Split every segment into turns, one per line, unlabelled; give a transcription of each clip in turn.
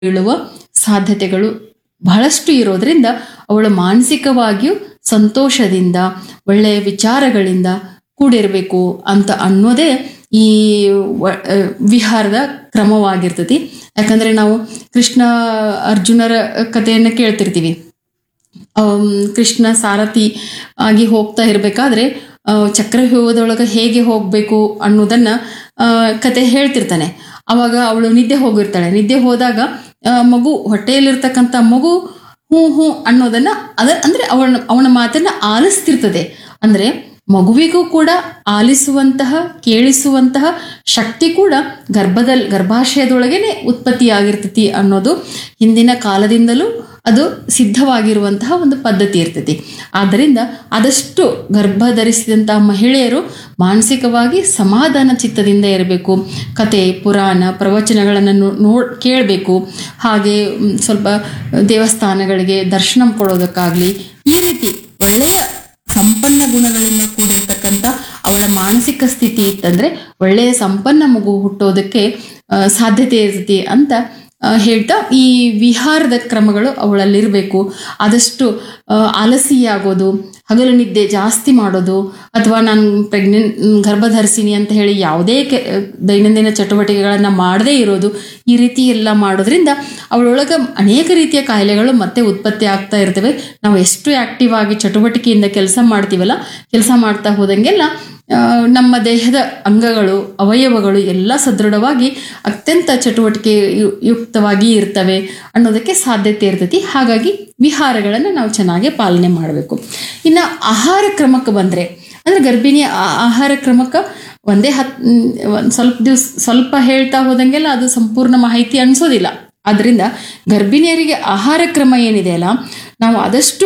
ಬೀಳುವ ಸಾಧ್ಯತೆಗಳು ಬಹಳಷ್ಟು ಇರೋದ್ರಿಂದ ಅವಳು ಮಾನಸಿಕವಾಗಿಯೂ ಸಂತೋಷದಿಂದ ಒಳ್ಳೆಯ ವಿಚಾರಗಳಿಂದ ಕೂಡಿರಬೇಕು ಅಂತ ಅನ್ನೋದೇ ಈ ವ- ಆ, ವಿಹಾರದ ಕ್ರಮವಾಗಿರ್ತತಿ ಯಾಕಂದ್ರೆ ನಾವು ಕೃಷ್ಣ ಅರ್ಜುನರ ಕಥೆಯನ್ನು ಕೇಳ್ತಿರ್ತೀವಿ ಆಮ್, ಕೃಷ್ಣ ಸಾರಥಿ ಆಗಿ ಹೋಗ್ತಾ ಇರಬೇಕಾದ್ರೆ ಚಕ್ರವ್ಯೂಹದೊಳಗೆ ಹೇಗೆ ಹೋಗಬೇಕು ಅನ್ನೋದನ್ನ ಆ, ಕತೆ ಹೇಳ್ತಿರ್ತಾನೆ ಅವಾಗ ಅವಳು ನಿದ್ದೆ ಹೋಗಿರ್ತಾಳೆ ನಿದ್ದೆ ಹೋದಾಗ ಆ, ಮಗು ಹೊಟ್ಟೆಯಲ್ಲಿರ್ತಕ್ಕಂಥ ಮಗು ಹ್ಞೂ ಹ್ಞೂ ಅನ್ನೋದನ್ನ ಅದ ಅಂದ್ರೆ ಅವನ ಅವನ ಮಾತನ್ನ ಆಲಿಸ್ತಿರ್ತದೆ ಅಂದ್ರೆ ಮಗುವಿಗೂ ಕೂಡ ಆಲಿಸುವಂತಹ ಕೇಳಿಸುವಂತಹ ಶಕ್ತಿ ಕೂಡ ಗರ್ಭದಲ್ಲಿ ಗರ್ಭಾಶಯದೊಳಗೇನೆ ಉತ್ಪತ್ತಿಯಾಗಿರ್ತೈತಿ ಅನ್ನೋದು ಹಿಂದಿನ ಕಾಲದಿಂದಲೂ ಅದು ಸಿದ್ಧವಾಗಿರುವಂತಹ ಒಂದು ಪದ್ಧತಿ ಇರ್ತೈತಿ ಆದ್ದರಿಂದ ಆದಷ್ಟು ಗರ್ಭ ಧರಿಸಿದಂತಹ ಮಹಿಳೆಯರು ಮಾನಸಿಕವಾಗಿ ಸಮಾಧಾನ ಚಿತ್ತದಿಂದ ಇರಬೇಕು ಕತೆ ಪುರಾಣ ಪ್ರವಚನಗಳನ್ನು ನೋಡ್ ಕೇಳಬೇಕು ಹಾಗೆ ಮ್, ಸ್ವಲ್ಪ ದೇವಸ್ಥಾನಗಳಿಗೆ ದರ್ಶನ ಕೊಡೋದಕ್ಕಾಗ್ಲಿ ಈ ರೀತಿ ಒಳ್ಳೆಯ ಸಂಪನ್ನ ಗುಣಗಳಿಂದ ಕೂಡಿರ್ತಕ್ಕಂಥ ಅವಳ ಮಾನಸಿಕ ಸ್ಥಿತಿ ಇತ್ತಂದ್ರೆ ಒಳ್ಳೆಯ ಸಂಪನ್ನ ಮಗು ಹುಟ್ಟೋದಕ್ಕೆ ಆ, ಸಾಧ್ಯತೆ ಇರ್ತೈತಿ ಅಂತ ಆ, ಹೇಳ್ತಾ ಈ ವಿಹಾರದ ಕ್ರಮಗಳು ಅವಳಲ್ಲಿರಬೇಕು ಆದಷ್ಟು ಆ, ಆಲಸಿಯಾಗೋದು ಹಗಲು ನಿದ್ದೆ ಜಾಸ್ತಿ ಮಾಡೋದು ಅಥವಾ ನಾನು ಪ್ರೆಗ್ನೆಂಟ್ ಗರ್ಭಧರಿಸಿನಿ ಅಂತ ಹೇಳಿ ಯಾವುದೇ ಕೆ ದೈನಂದಿನ ಚಟುವಟಿಕೆಗಳನ್ನು ಮಾಡದೇ ಇರೋದು ಈ ರೀತಿ ಎಲ್ಲ ಮಾಡೋದ್ರಿಂದ ಅವಳೊಳಗೆ ಅನೇಕ ರೀತಿಯ ಕಾಯಿಲೆಗಳು ಮತ್ತೆ ಉತ್ಪತ್ತಿ ಆಗ್ತಾ ಇರ್ತವೆ ನಾವು ಎಷ್ಟು ಆಕ್ಟಿವ್ ಆಗಿ ಚಟುವಟಿಕೆಯಿಂದ ಕೆಲಸ ಮಾಡ್ತೀವಲ್ಲ ಕೆಲಸ ಮಾಡ್ತಾ ಹೋದಂಗೆಲ್ಲ ಆ, ನಮ್ಮ ದೇಹದ ಅಂಗಗಳು ಅವಯವಗಳು ಎಲ್ಲ ಸದೃಢವಾಗಿ ಅತ್ಯಂತ ಚಟುವಟಿಕೆ ಯು- ಯುಕ್ತವಾಗಿ ಇರ್ತವೆ ಅನ್ನೋದಕ್ಕೆ ಸಾಧ್ಯತೆ ಇರ್ತೈತಿ ಹಾಗಾಗಿ ವಿಹಾರಗಳನ್ನು ನಾವು ಚೆನ್ನಾಗಿ ಪಾಲನೆ ಮಾಡಬೇಕು ಇನ್ನು ಆಹಾರ ಕ್ರಮಕ್ಕೆ ಬಂದರೆ ಅಂದರೆ ಗರ್ಭಿಣಿಯ ಆ- ಆಹಾರ ಕ್ರಮಕ್ಕೆ ಒಂದೇ ಹತ್ ಒಂದು ಸ್ವಲ್ಪ ದಿವಸ ಸ್ವಲ್ಪ ಹೇಳ್ತಾ ಹೋದಂಗೆಲ್ಲ ಅದು ಸಂಪೂರ್ಣ ಮಾಹಿತಿ ಅನಿಸೋದಿಲ್ಲ ಆದ್ದರಿಂದ ಗರ್ಭಿಣಿಯರಿಗೆ ಆಹಾರ ಕ್ರಮ ಏನಿದೆ ಅಲ್ಲ ನಾವು ಆದಷ್ಟು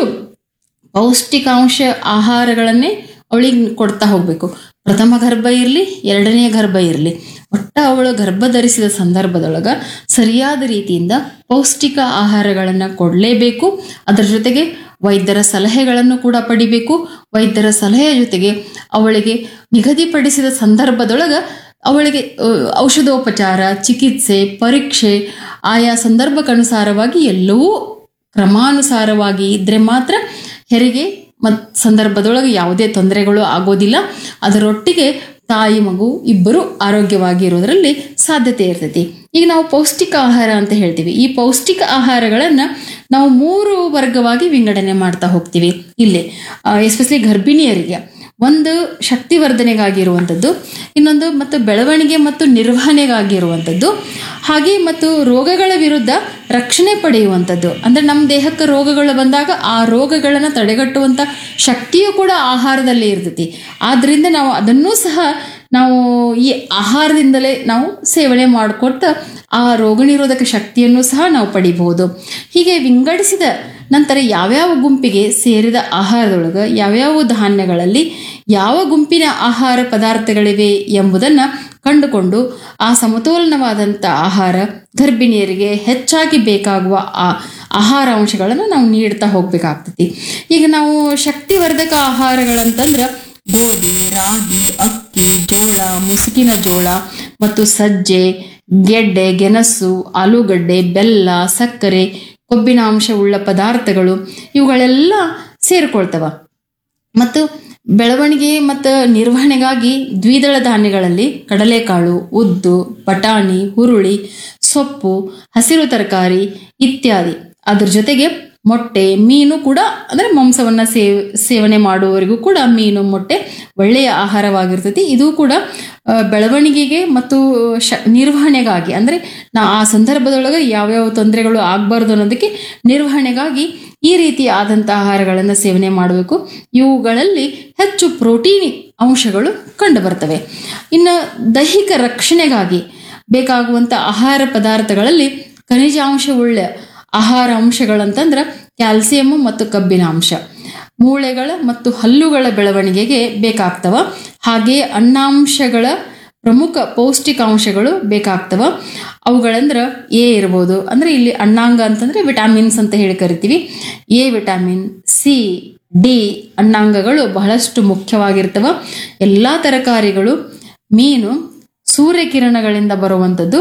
ಪೌಷ್ಟಿಕಾಂಶ ಆಹಾರಗಳನ್ನೇ ಅವಳಿಗೆ ಕೊಡ್ತಾ ಹೋಗಬೇಕು ಪ್ರಥಮ ಗರ್ಭ ಇರಲಿ ಎರಡನೇ ಗರ್ಭ ಇರಲಿ ಒಟ್ಟ ಅವಳು ಗರ್ಭ ಧರಿಸಿದ ಸಂದರ್ಭದೊಳಗ ಸರಿಯಾದ ರೀತಿಯಿಂದ ಪೌಷ್ಟಿಕ ಆಹಾರಗಳನ್ನು ಕೊಡಲೇಬೇಕು ಅದರ ಜೊತೆಗೆ ವೈದ್ಯರ ಸಲಹೆಗಳನ್ನು ಕೂಡ ಪಡಿಬೇಕು ವೈದ್ಯರ ಸಲಹೆಯ ಜೊತೆಗೆ ಅವಳಿಗೆ ನಿಗದಿಪಡಿಸಿದ ಸಂದರ್ಭದೊಳಗ ಅವಳಿಗೆ ಅ, ಔಷಧೋಪಚಾರ ಚಿಕಿತ್ಸೆ ಪರೀಕ್ಷೆ ಆಯಾ ಸಂದರ್ಭಕ್ಕನುಸಾರವಾಗಿ ಎಲ್ಲವೂ ಕ್ರಮಾನುಸಾರವಾಗಿ ಇದ್ರೆ ಮಾತ್ರ ಹೆರಿಗೆ ಮತ್ ಸಂದರ್ಭದೊಳಗೆ ಯಾವುದೇ ತೊಂದರೆಗಳು ಆಗೋದಿಲ್ಲ ಅದರೊಟ್ಟಿಗೆ ತಾಯಿ ಮಗು ಇಬ್ಬರು ಆರೋಗ್ಯವಾಗಿ ಇರೋದ್ರಲ್ಲಿ ಸಾಧ್ಯತೆ ಇರ್ತೈತಿ ಈಗ ನಾವು ಪೌಷ್ಟಿಕ ಆಹಾರ ಅಂತ ಹೇಳ್ತೀವಿ ಈ ಪೌಷ್ಟಿಕ ಆಹಾರಗಳನ್ನು ನಾವು ಮೂರು ವರ್ಗವಾಗಿ ವಿಂಗಡಣೆ ಮಾಡ್ತಾ ಹೋಗ್ತೀವಿ ಇಲ್ಲಿ ಎಸ್ಪೆಷಲಿ ಗರ್ಭಿಣಿಯರಿಗೆ ಒಂದು ಶಕ್ತಿವರ್ಧನೆಗಾಗಿರುವಂಥದ್ದು ಇನ್ನೊಂದು ಮತ್ತು ಬೆಳವಣಿಗೆ ಮತ್ತು ನಿರ್ವಹಣೆಗಾಗಿರುವಂಥದ್ದು ಹಾಗೆ ಮತ್ತು ರೋಗಗಳ ವಿರುದ್ಧ ರಕ್ಷಣೆ ಪಡೆಯುವಂಥದ್ದು ಅಂದರೆ ನಮ್ಮ ದೇಹಕ್ಕೆ ರೋಗಗಳು ಬಂದಾಗ ಆ ರೋಗಗಳನ್ನು ತಡೆಗಟ್ಟುವಂಥ ಶಕ್ತಿಯೂ ಕೂಡ ಆಹಾರದಲ್ಲಿ ಇರ್ತೈತಿ ಆದ್ದರಿಂದ ನಾವು ಅದನ್ನೂ ಸಹ ನಾವು ಈ ಆಹಾರದಿಂದಲೇ ನಾವು ಸೇವನೆ ಮಾಡಿಕೊಟ್ಟು ಆ ರೋಗ ನಿರೋಧಕ ಶಕ್ತಿಯನ್ನು ಸಹ ನಾವು ಪಡಿಬಹುದು ಹೀಗೆ ವಿಂಗಡಿಸಿದ ನಂತರ ಯಾವ್ಯಾವ ಗುಂಪಿಗೆ ಸೇರಿದ ಆಹಾರದೊಳಗೆ ಯಾವ್ಯಾವ ಧಾನ್ಯಗಳಲ್ಲಿ ಯಾವ ಗುಂಪಿನ ಆಹಾರ ಪದಾರ್ಥಗಳಿವೆ ಎಂಬುದನ್ನು ಕಂಡುಕೊಂಡು ಆ ಸಮತೋಲನವಾದಂಥ ಆಹಾರ ಗರ್ಭಿಣಿಯರಿಗೆ ಹೆಚ್ಚಾಗಿ ಬೇಕಾಗುವ ಆ ಆಹಾರ ಅಂಶಗಳನ್ನು ನಾವು ನೀಡ್ತಾ ಹೋಗ್ಬೇಕಾಗ್ತೈತಿ ಈಗ ನಾವು ಶಕ್ತಿವರ್ಧಕ ಆಹಾರಗಳಂತಂದ್ರೆ ಗೋಧಿ ರಾಗಿ ಅಕ್ಕಿ ಜೋಳ ಮುಸುಕಿನ ಜೋಳ ಮತ್ತು ಸಜ್ಜೆ ಗೆಡ್ಡೆ ಗೆಣಸು ಆಲೂಗಡ್ಡೆ ಬೆಲ್ಲ ಸಕ್ಕರೆ ಕೊಬ್ಬಿನ ಅಂಶವುಳ್ಳ ಪದಾರ್ಥಗಳು ಇವುಗಳೆಲ್ಲ ಸೇರಿಕೊಳ್ತವ ಮತ್ತು ಬೆಳವಣಿಗೆ ಮತ್ತು ನಿರ್ವಹಣೆಗಾಗಿ ದ್ವಿದಳ ಧಾನ್ಯಗಳಲ್ಲಿ ಕಡಲೆಕಾಳು ಉದ್ದು ಬಟಾಣಿ ಹುರುಳಿ ಸೊಪ್ಪು ಹಸಿರು ತರಕಾರಿ ಇತ್ಯಾದಿ ಅದ್ರ ಜೊತೆಗೆ ಮೊಟ್ಟೆ ಮೀನು ಕೂಡ ಅಂದರೆ ಮಾಂಸವನ್ನು ಸೇವ್ ಸೇವನೆ ಮಾಡುವವರಿಗೂ ಕೂಡ ಮೀನು ಮೊಟ್ಟೆ ಒಳ್ಳೆಯ ಆಹಾರವಾಗಿರ್ತೈತಿ ಇದು ಕೂಡ ಆ, ಬೆಳವಣಿಗೆಗೆ ಮತ್ತು ಶ ನಿರ್ವಹಣೆಗಾಗಿ ಅಂದರೆ ನಾ ಆ ಸಂದರ್ಭದೊಳಗೆ ಯಾವ್ಯಾವ ತೊಂದರೆಗಳು ಆಗಬಾರ್ದು ಅನ್ನೋದಕ್ಕೆ ನಿರ್ವಹಣೆಗಾಗಿ ಈ ರೀತಿ ಆದಂಥ ಆಹಾರಗಳನ್ನು ಸೇವನೆ ಮಾಡಬೇಕು ಇವುಗಳಲ್ಲಿ ಹೆಚ್ಚು ಪ್ರೋಟೀನ್ ಅಂಶಗಳು ಕಂಡುಬರ್ತವೆ ಇನ್ನು ದೈಹಿಕ ರಕ್ಷಣೆಗಾಗಿ ಬೇಕಾಗುವಂಥ ಆಹಾರ ಪದಾರ್ಥಗಳಲ್ಲಿ ಖನಿಜಾಂಶವುಳ್ಳ ಆಹಾರ ಅಂಶಗಳಂತಂದ್ರೆ ಕ್ಯಾಲ್ಸಿಯಂ ಮತ್ತು ಕಬ್ಬಿನ ಅಂಶ ಮೂಳೆಗಳ ಮತ್ತು ಹಲ್ಲುಗಳ ಬೆಳವಣಿಗೆಗೆ ಬೇಕಾಗ್ತವ ಹಾಗೆಯೇ ಅನ್ನಾಂಶಗಳ ಪ್ರಮುಖ ಪೌಷ್ಟಿಕಾಂಶಗಳು ಬೇಕಾಗ್ತವ ಅವುಗಳಂದ್ರೆ ಎ ಇರ್ಬೋದು ಅಂದರೆ ಇಲ್ಲಿ ಅಣ್ಣಾಂಗ ಅಂತಂದರೆ ವಿಟಾಮಿನ್ಸ್ ಅಂತ ಹೇಳಿ ಕರಿತೀವಿ ಎ ವಿಟಾಮಿನ್ ಸಿ ಡಿ ಅಣ್ಣಾಂಗಗಳು ಬಹಳಷ್ಟು ಮುಖ್ಯವಾಗಿರ್ತವ ಎಲ್ಲ ತರಕಾರಿಗಳು ಮೀನು ಸೂರ್ಯಕಿರಣಗಳಿಂದ ಬರುವಂಥದ್ದು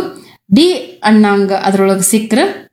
ಡಿ ಅಣ್ಣಂಗ ಅದ್ರೊಳಗೆ ಸಿಕ್ಕ್ರ